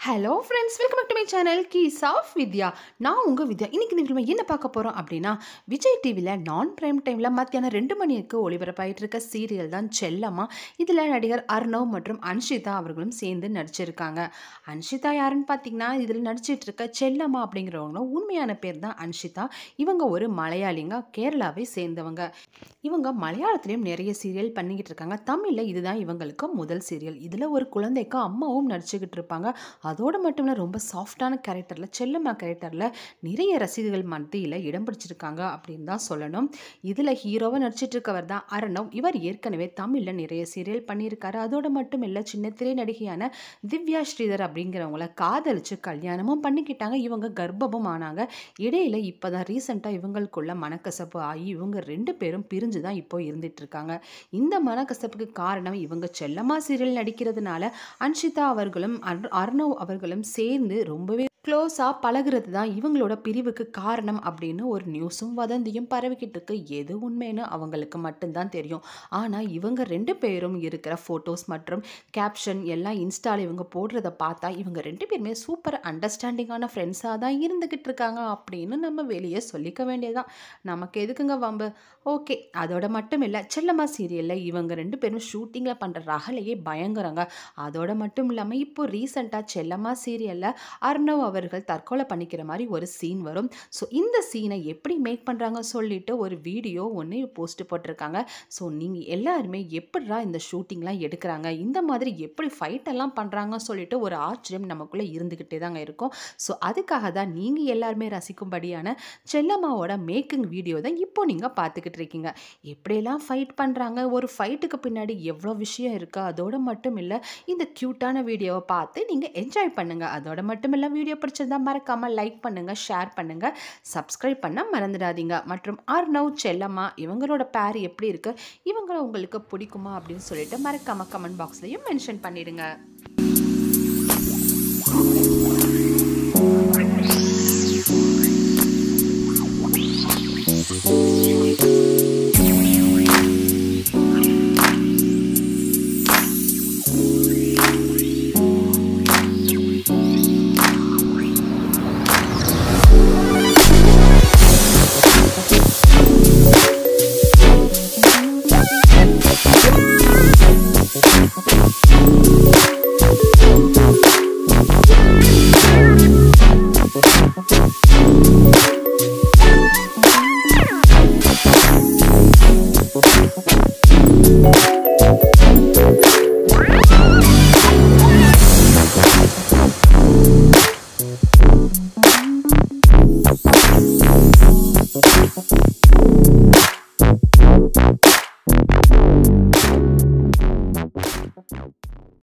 Hello friends welcome back to my channel keys of Vidya நான் உங்கள் வித்யா இன்னைக்கு இந்த என்ன பார்க்க போகிறோம் அப்படின்னா விஜய் டிவியில் நான் பிரைம் டைமில் மத்தியானம் ரெண்டு மணிக்கு ஒளிபரப்பாயிட்டு இருக்க சீரியல் தான் செல்லம்மா இதில் நடிகர் அர்ணவ் மற்றும் அன்ஷிதா அவர்களும் சேர்ந்து நடிச்சிருக்காங்க அன்ஷிதா யாருன்னு பார்த்தீங்கன்னா இதில் நடிச்சிட்டு இருக்க செல்லம்மா அப்படிங்கிறவங்க உண்மையான பேர் தான் அன்ஷிதா இவங்க ஒரு மலையாளிங்க கேரளாவை சேர்ந்தவங்க இவங்க மலையாளத்துலேயும் நிறைய சீரியல் பண்ணிக்கிட்டு இருக்காங்க தமிழில் இதுதான் இவங்களுக்கு முதல் சீரியல் இதில் ஒரு குழந்தைக்கு அம்மாவும் நடிச்சுக்கிட்டு இருப்பாங்க அதோடு மட்டும் இல்லை ரொம்ப சாஃப்டான கேரக்டரில் செல்லம்மா கேரக்டரில் நிறைய ரசிகர்கள் மத்தியில் இடம் பிடிச்சிருக்காங்க அப்படின்னு தான் சொல்லணும் இதில் ஹீரோவாக நடிச்சிட்டு இருக்கவர் தான் அரணவ் இவர் ஏற்கனவே தமிழில் நிறைய சீரியல் பண்ணியிருக்காரு அதோடு மட்டும் இல்லை சின்ன திரை நடிகையான திவ்யா ஸ்ரீதர் அப்படிங்கிறவங்கள காதலிச்சு கல்யாணமும் பண்ணிக்கிட்டாங்க இவங்க கர்ப்பமும் ஆனாங்க இடையில இப்போ தான் ரீசெண்டாக இவங்களுக்குள்ள மனக்கசப்பு ஆகி இவங்க ரெண்டு பேரும் பிரிஞ்சு தான் இப்போ இருந்துட்டு இருக்காங்க இந்த மனக்கசப்புக்கு காரணம் இவங்க செல்லம்மா சீரியல் நடிக்கிறதுனால அன்ஷிதா அவர்களும் அர்- அர்ணவ் அவர்களும் சேர்ந்து ரொம்பவே க்ளோஸாக பழகுறது தான் இவங்களோட பிரிவுக்கு காரணம் அப்படின்னு ஒரு நியூஸும் வதந்தியும் பரவிக்கிட்டு இருக்கு எது உண்மைன்னு அவங்களுக்கு மட்டும்தான் தெரியும் ஆனால் இவங்க ரெண்டு பேரும் இருக்கிற ஃபோட்டோஸ் மற்றும் கேப்ஷன் எல்லாம் இன்ஸ்டால இவங்க போடுறத பார்த்தா இவங்க ரெண்டு பேருமே சூப்பர் அண்டர்ஸ்டாண்டிங்கான ஃப்ரெண்ட்ஸாக தான் இருந்துக்கிட்டு இருக்காங்க அப்படின்னு நம்ம வெளியே சொல்லிக்க வேண்டியதுதான் நமக்கு எதுக்குங்க வம்பு ஓகே அதோட மட்டும் இல்லை செல்லம்மா சீரியலில் இவங்க ரெண்டு பேரும் ஷூட்டிங்கில் பண்ணுற ரகலையே பயங்கரங்க அதோட மட்டும் இல்லாமல் இப்போ ரீசெண்டாக செல்லம்மா சீரியலில் அர்ணவ் அவர்கள் தற்கொலை பண்ணிக்கிற மாதிரி ஒரு சீன் வரும் ஸோ இந்த சீனை எப்படி மேக் பண்ணுறாங்க சொல்லிட்டு ஒரு வீடியோ ஒன்று போஸ்ட் போட்டிருக்காங்க ஸோ நீங்கள் எல்லாருமே எப்படிடா இந்த ஷூட்டிங்லாம் எடுக்கிறாங்க இந்த மாதிரி எப்படி ஃபைட் எல்லாம் பண்ணுறாங்கன்னு சொல்லிட்டு ஒரு ஆச்சரியம் நமக்குள்ளே இருந்துக்கிட்டே தாங்க இருக்கும் ஸோ அதுக்காக தான் நீங்கள் எல்லாருமே ரசிக்கும்படியான செல்லம்மாவோட மேக்கிங் வீடியோ தான் இப்போ நீங்கள் பார்த்துக்கிட்டு இருக்கீங்க எப்படியெல்லாம் ஃபைட் பண்ணுறாங்க ஒரு ஃபைட்டுக்கு பின்னாடி எவ்வளோ விஷயம் இருக்கா அதோட மட்டும் இல்லை இந்த க்யூட்டான வீடியோவை பார்த்து நீங்கள் என்ஜாய் பண்ணுங்கள் அதோட மட்டும் இல்லை வீடியோ பிடிச்சிருந்தா மறக்காமல் லைக் பண்ணுங்கள் ஷேர் பண்ணுங்கள் சப்ஸ்கிரைப் பண்ண மறந்துடாதீங்க மற்றும் அர்ணவ் செல்லம்மா இவங்களோட பேர் எப்படி இருக்குது இவங்கள உங்களுக்கு பிடிக்குமா அப்படின்னு சொல்லிட்டு மறக்காமல் கமெண்ட் பாக்ஸ்லையும் மென்ஷன் பண்ணிடுங்க Thank you.